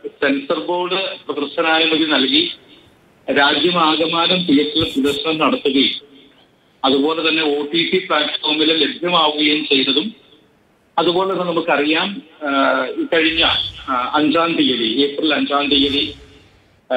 Censor board പ്രദർശനാനുമതി നൽകി രാജ്യമാകമാനം തിയേറ്ററിൽ പ്രദർശനം നടത്തുകയും അതുപോലെ തന്നെ ഒ ടി ടി പ്ലാറ്റ്ഫോമിൽ ലഭ്യമാവുകയും ചെയ്തതും അതുപോലെ തന്നെ നമുക്കറിയാം ആ, ഈ കഴിഞ്ഞ ആ, അഞ്ചാം തീയതി ഏപ്രിൽ അഞ്ചാം തീയതി ആ,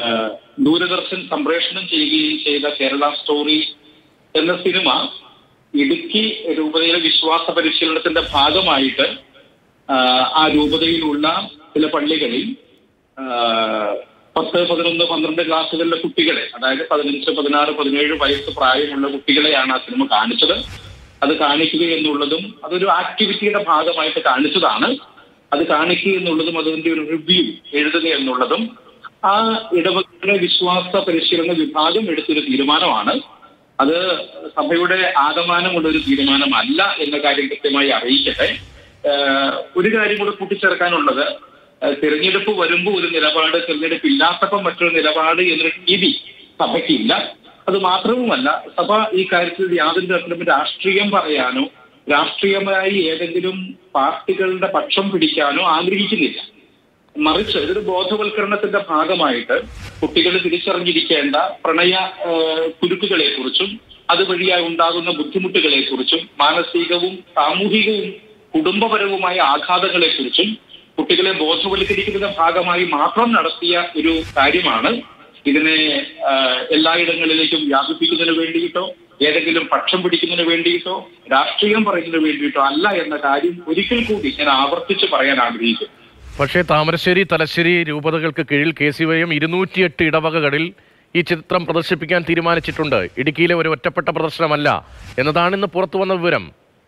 ദൂരദർശൻ സംപ്രേഷണം ചെയ്യുകയും ചെയ്ത കേരള സ്റ്റോറി എന്ന സിനിമ ഇടുക്കി രൂപതയിലെ വിശ്വാസ പരിശീലനത്തിന്റെ ഭാഗമായിട്ട് ആ, ആ രൂപതയിലുള്ള ചില പള്ളികളിൽ ആ, പത്ത് പതിനൊന്ന് പന്ത്രണ്ട് ക്ലാസ്സുകളിലെ കുട്ടികളെ അതായത് പതിനഞ്ച് പതിനാറ് പതിനേഴ് വയസ്സ് പ്രായമുള്ള കുട്ടികളെയാണ് ആ സിനിമ കാണിച്ചത് അത് കാണിക്കുക എന്നുള്ളതും അതൊരു ആക്ടിവിറ്റിയുടെ ഭാഗമായിട്ട് കാണിച്ചതാണ് അത് കാണിക്കുക എന്നുള്ളതും അതിന്റെ ഒരു റിവ്യൂ എഴുതുക എന്നുള്ളതും ആ ഇടവകയുടെ വിശ്വാസ പരിശീലന വിഭാഗം എടുത്തൊരു തീരുമാനമാണ് അത് സഭയുടെ ആകമാനമുള്ള ഒരു തീരുമാനമല്ല എന്ന കാര്യം കൃത്യമായി അറിയിക്കട്ടെ ഏഹ് ഒരു കാര്യം കൂടെ കൂട്ടിച്ചേർക്കാനുള്ളത് ഏഹ് തിരഞ്ഞെടുപ്പ് വരുമ്പോൾ ഒരു നിലപാട് തിരഞ്ഞെടുപ്പ് ഇല്ലാത്തപ്പം മറ്റൊരു നിലപാട് എന്നൊരു രീതി സഭയ്ക്കില്ല അത് മാത്രവുമല്ല സഭ ഈ കാര്യത്തിൽ യാതൊരു തരത്തിലും രാഷ്ട്രീയം പറയാനോ രാഷ്ട്രീയമായി ഏതെങ്കിലും പാർട്ടികളുടെ പക്ഷം പിടിക്കാനോ ആഗ്രഹിക്കുന്നില്ല മറിച്ച് ഇതൊരു ബോധവൽക്കരണത്തിന്റെ ഭാഗമായിട്ട് കുട്ടികൾ തിരിച്ചറിഞ്ഞിരിക്കേണ്ട പ്രണയ കുരുക്കുകളെ കുറിച്ചും അതുവഴിയായി ഉണ്ടാകുന്ന ബുദ്ധിമുട്ടുകളെ കുറിച്ചും മാനസികവും സാമൂഹികവും കുടുംബപരവുമായ ആഘാതങ്ങളെ കുറിച്ചും കുട്ടികളെ ബോധവൽക്കരിക്കുന്നതിന്റെ ഭാഗമായി മാത്രം നടത്തിയ ഒരു കാര്യമാണ് ഇതിനെ ആ, എല്ലായിടങ്ങളിലേക്കും വ്യാപിപ്പിക്കുന്നതിന് വേണ്ടിയിട്ടോ ഏതെങ്കിലും പക്ഷം പിടിക്കുന്നതിന് വേണ്ടിയിട്ടോ രാഷ്ട്രീയം പറയുന്നതിന് വേണ്ടിയിട്ടോ അല്ല എന്ന കാര്യം ഒരിക്കൽ കൂടി ഞാൻ ആവർത്തിച്ച് പറയാൻ ആഗ്രഹിക്കുന്നു പക്ഷേ താമരശ്ശേരി തലശ്ശേരി രൂപതകൾക്ക് കീഴിൽ കെ സി വൈ എം ഇരുന്നൂറ്റിയെട്ട് ഇടവകകളിൽ ഈ ചിത്രം പ്രദർശിപ്പിക്കാൻ തീരുമാനിച്ചിട്ടുണ്ട് ഇടുക്കിയിലെ ഒരു ഒറ്റപ്പെട്ട പ്രദർശനമല്ല എന്നതാണ് ഇന്ന് പുറത്തു വന്ന വിവരം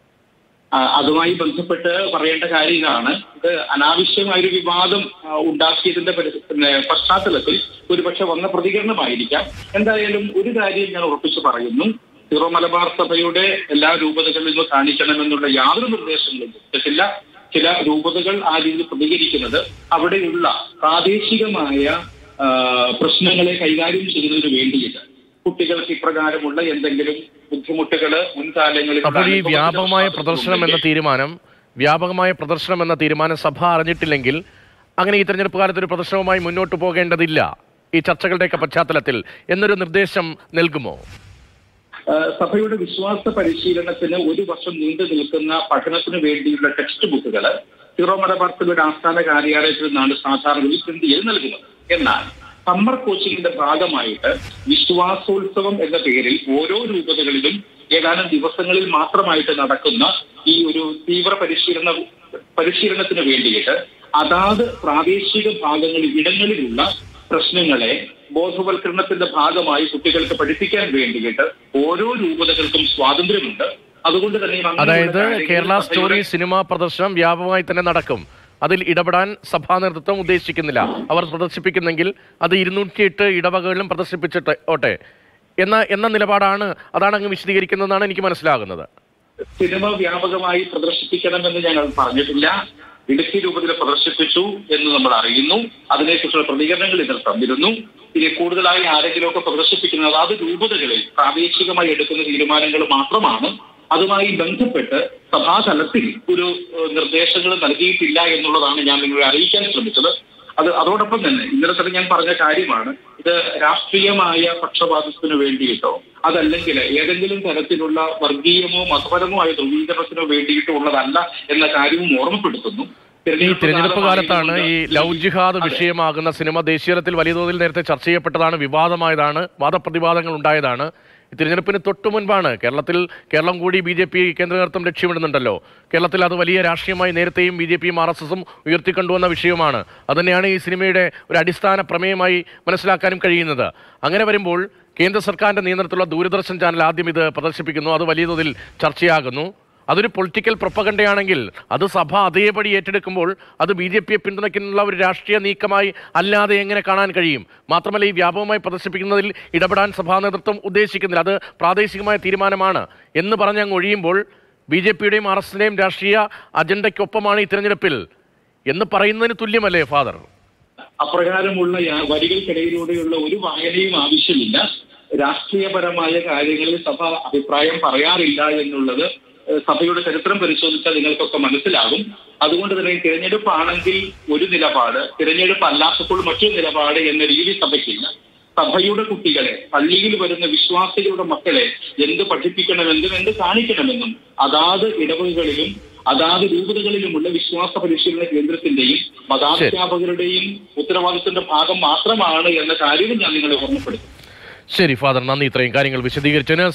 ആ, അതുമായി ബന്ധപ്പെട്ട് പറയേണ്ട കാര്യം ഇതാണ് ഇത് അനാവശ്യമായൊരു വിവാദം ആ, ഉണ്ടാക്കിയതിന്റെ പരി- പിന്നെ പശ്ചാത്തലത്തിൽ ഒരുപക്ഷെ വന്ന പ്രതികരണമായിരിക്കാം എന്തായാലും ഒരു കാര്യം ഞാൻ ഉറപ്പിച്ചു പറയുന്നു സീറോ മലബാർ സഭയുടെ എല്ലാ രൂപതകളിൽ നിന്ന് കാണിക്കണമെന്നുള്ള യാതൊരു നിർദ്ദേശങ്ങളും കൊടുത്തിട്ടില്ല ചില രൂപതകൾ ആ രീതിയിൽ പ്രതികരിക്കുന്നത് അവിടെയുള്ള പ്രാദേശികമായ ആ, പ്രശ്നങ്ങളെ കൈകാര്യം ചെയ്യുന്നതിന് വേണ്ടിയിട്ട് കുട്ടികൾക്ക് ഇപ്രകാരമുള്ള എന്തെങ്കിലും ബുദ്ധിമുട്ടുകൾ മുൻകാലങ്ങളിൽ അപ്പോൾ ഈ അനുഭവത്തിന്റെ വ്യാപകമായ പ്രദർശനം എന്ന പശ്ചാത്തലത്തിൽ തീരുമാനം വ്യാപകമായ പ്രദർശനം എന്ന തീരുമാനം സഭ അറിഞ്ഞിട്ടില്ലെങ്കിൽ അങ്ങനെ ഈ തെരഞ്ഞെടുപ്പ് കാലത്ത് ഒരു പ്രദർശനവുമായി മുന്നോട്ട് പോകേണ്ടതില്ല ഈ ചർച്ചകളുടെയൊക്കെ പശ്ചാത്തലത്തിൽ എന്നൊരു നിർദ്ദേശം നൽകുമോ ആ, സഭയുടെ വിശ്വാസ പരിശീലനത്തിന് ഒരു വർഷം നീണ്ടു നിൽക്കുന്ന പഠനത്തിന് വേണ്ടിയുള്ള ടെക്സ്റ്റ് ബുക്കുകൾ സീറോ മലബാർ സഭയുടെ ആസ്ഥാന കാര്യാലയത്തിൽ നിന്നാണ് സാധാരണ പ്രിന്റിയിൽ നൽകുന്നത് എന്നാൽ സമ്മർ കോച്ചിങ്ങിന്റെ ഭാഗമായിട്ട് വിശ്വാസോത്സവം എന്ന പേരിൽ ഓരോ രൂപതകളിലും ഏതാനും ദിവസങ്ങളിൽ മാത്രമായിട്ട് നടക്കുന്ന ഈ ഒരു തീവ്ര പരിശീലന പരിശീലനത്തിന് വേണ്ടിയിട്ട് അതാത് പ്രാദേശിക ഭാഗങ്ങളിൽ ഇടങ്ങളിലുള്ള പ്രശ്നങ്ങളെ ബോധവൽക്കരണത്തിന്റെ ഭാഗമായി കുട്ടികൾക്ക് പഠിപ്പിക്കാൻ വേണ്ടിയിട്ട് ഓരോ രൂപതകൾക്കും സ്വാതന്ത്ര്യമുണ്ട് അതുകൊണ്ട് തന്നെ അങ്ങനെയുള്ള അതായത് കാര്യങ്ങൾ കേരള സഭയുടെ- സ്റ്റോറി സിനിമാ പ്രദർശനം വ്യാപകമായി തന്നെ നടക്കും അതിൽ ഇടപെടാൻ സഭാ നേതൃത്വം ഉദ്ദേശിക്കുന്നില്ല അവർ പ്രദർശിപ്പിക്കുന്നെങ്കിൽ അത് ഇരുന്നൂറ്റിയെട്ട് ഇടവകകളിലും പ്രദർശിപ്പിച്ചിട്ട് ഓട്ടെ എന്ന എന്ന നിലപാടാണ് അതാണ് അങ്ങ് വിശദീകരിക്കുന്നതെന്നാണ് എനിക്ക് മനസ്സിലാകുന്നത് സിനിമ വ്യാപകമായി പ്രദർശിപ്പിക്കണമെന്ന് ഞങ്ങൾ പറഞ്ഞിട്ടില്ല ഇടുക്കി രൂപത്തിൽ പ്രദർശിപ്പിച്ചു എന്ന് നമ്മൾ അറിയുന്നു അതിനെക്കുറിച്ചുള്ള പ്രതികരണങ്ങൾ ഇതിൽ തന്നിരുന്നു ഇനി കൂടുതലായി ആരെങ്കിലുമൊക്കെ പ്രദർശിപ്പിക്കുന്നത് അത് രൂപതകളിൽ പ്രാദേശികമായി എടുക്കുന്ന തീരുമാനങ്ങൾ മാത്രമാണ് അതുമായി ബന്ധപ്പെട്ട് സഭാതലത്തിൽ ഒരു ഏഹ്, നിർദ്ദേശങ്ങൾ നൽകിയിട്ടില്ല എന്നുള്ളതാണ് ഞാൻ നിങ്ങളെ അറിയിക്കാൻ ശ്രമിച്ചത് അത് അതോടൊപ്പം തന്നെ ഇന്നലെ തന്നെ ഞാൻ പറഞ്ഞ കാര്യമാണ് ഇത് രാഷ്ട്രീയമായ പക്ഷപാതത്തിന് വേണ്ടിയിട്ടോ അതല്ലെങ്കിൽ ഏതെങ്കിലും തരത്തിലുള്ള വർഗീയമോ മതപരമോ ആയ ധ്രുവീകരണത്തിനോ വേണ്ടിയിട്ടോ ഉള്ളതല്ല എന്ന കാര്യവും ഓർമ്മപ്പെടുത്തുന്നു ഈ തിരഞ്ഞെടുപ്പ് കാലത്താണ് ഈ ലവ് ജിഹാദ് അതെ. വിഷയമാകുന്ന സിനിമ ദേശീയതലത്തിൽ വലിയ തോതിൽ നേരത്തെ ചർച്ച ചെയ്യപ്പെട്ടതാണ് വിവാദമായതാണ് വാദപ്രതിവാദങ്ങൾ ഉണ്ടായതാണ് ഈ തിരഞ്ഞെടുപ്പിന് തൊട്ടു മുൻപാണ് കേരളത്തിൽ കേരളം കൂടി ബി ജെ പി കേന്ദ്ര നേതൃത്വം ലക്ഷ്യമിടുന്നുണ്ടല്ലോ കേരളത്തിൽ അത് വലിയ രാഷ്ട്രീയമായി നേരത്തെയും ബി ജെ പിയും ആർ എസ് എസും ഉയർത്തിക്കൊണ്ടുവന്ന വിഷയമാണ് അതുതന്നെയാണ് ഈ സിനിമയുടെ ഒരു അടിസ്ഥാന പ്രമേയമായി മനസ്സിലാക്കാനും കഴിയുന്നത് അങ്ങനെ വരുമ്പോൾ കേന്ദ്ര സർക്കാരിന്റെ നിയന്ത്രണത്തിലുള്ള ദൂരദർശൻ ചാനൽ ആദ്യം ഇത് പ്രദർശിപ്പിക്കുന്നു അത് വലിയ തോതിൽ ചർച്ചയാകുന്നു അതൊരു പൊളിറ്റിക്കൽ പ്രൊപ്പഗണ്ടയാണെങ്കിൽ അത് സഭ അതേപടി ഏറ്റെടുക്കുമ്പോൾ അത് ബി ജെ പിയെ പിന്തുണയ്ക്കുന്നുള്ള ഒരു രാഷ്ട്രീയ നീക്കമായി അല്ലാതെ എങ്ങനെ കാണാൻ കഴിയും മാത്രമല്ല ഈ വ്യാപകമായി പ്രദർശിപ്പിക്കുന്നതിൽ ഇടപെടാൻ സഭാ നേതൃത്വം ഉദ്ദേശിക്കുന്നില്ല അത് പ്രാദേശികമായ തീരുമാനമാണ് എന്ന് പറഞ്ഞ് അങ്ങ് ഒഴിയുമ്പോൾ ബി ജെ പിയുടെയും ആർ എസ് എസിന്റെയും രാഷ്ട്രീയ അജണ്ടയ്ക്കൊപ്പമാണ് ഈ തിരഞ്ഞെടുപ്പിൽ എന്ന് പറയുന്നതിന് തുല്യമല്ലേ ഫാദർ അപ്രകാരമുള്ള യാ- വരികൾക്കിടയിലൂടെയുള്ള ഒരു വായനയും ആവശ്യമില്ല രാഷ്ട്രീയപരമായ കാര്യങ്ങളിൽ സഭ അഭിപ്രായം പറയാറില്ല എന്നുള്ളത് ഏഹ് സഭയുടെ ചരിത്രം പരിശോധിച്ചാൽ നിങ്ങൾക്കൊക്കെ മനസ്സിലാകും അതുകൊണ്ട് തന്നെ തിരഞ്ഞെടുപ്പ് ആണെങ്കിൽ ഒരു നിലപാട് തിരഞ്ഞെടുപ്പ് അല്ലാത്തപ്പോൾ മറ്റൊരു നിലപാട് എന്ന രീതി സഭയ്ക്കില്ല സഭയുടെ കുട്ടികളെ പള്ളിയിൽ വരുന്ന വിശ്വാസികളുടെ മക്കളെ എന്ത് പഠിപ്പിക്കണമെന്നും എന്ത് കാണിക്കണമെന്നും അതാത് ഇടവകളിലും അതാത് രൂപതകളിലുമുള്ള വിശ്വാസ പരിശീലന കേന്ദ്രത്തിന്റെയും മതാധ്യാപകരുടെയും ഉത്തരവാദിത്തത്തിന്റെ ഭാഗം മാത്രമാണ് എന്ന കാര്യവും ഞാൻ നിങ്ങളെ ഓർമ്മപ്പെടുത്തും ശരി ഫാദർ നന്ദി ഇത്രയും കാര്യങ്ങൾ വിശദീകരിച്ചതിന്